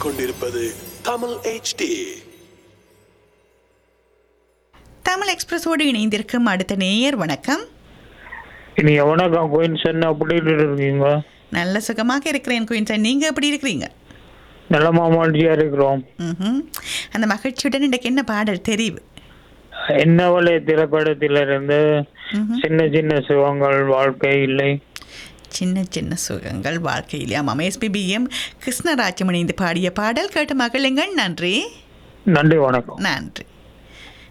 கேட்டுக்கொண்டிருப்பது தமிழ் HD தமிழ் எக்ஸ்பிரஸோடு இணைந்திருக்கும் அடுத்த நேயர் வணக்கம் இனி வணக்கம் கோயின் சொன்ன அப்படின்னு இருக்கீங்க நல்ல சுகமாக இருக்கிறேன் குயின்சன் நீங்கள் எப்படி இருக்கிறீங்க நல்ல மாமாண்டியா இருக்கிறோம் ம்ஹும். அந்த மகிழ்ச்சியுடன் இன்றைக்கு என்ன பாடல் தெரிவு என்னவளே திரைப்படத்திலிருந்து ம்ஹும். சின்ன சின்ன சுகங்கள் வாழ்க்கை இல்லை சின்ன சின்ன சுகங்கள் வாழ்க்கையில் ஆமாம் எஸ்பிபிஎம் கிருஷ்ணராஜம் இணைந்து பாடிய பாடல் கேட்டு மகளுங்கள் நன்றி நன்றி வணக்கம் நன்றி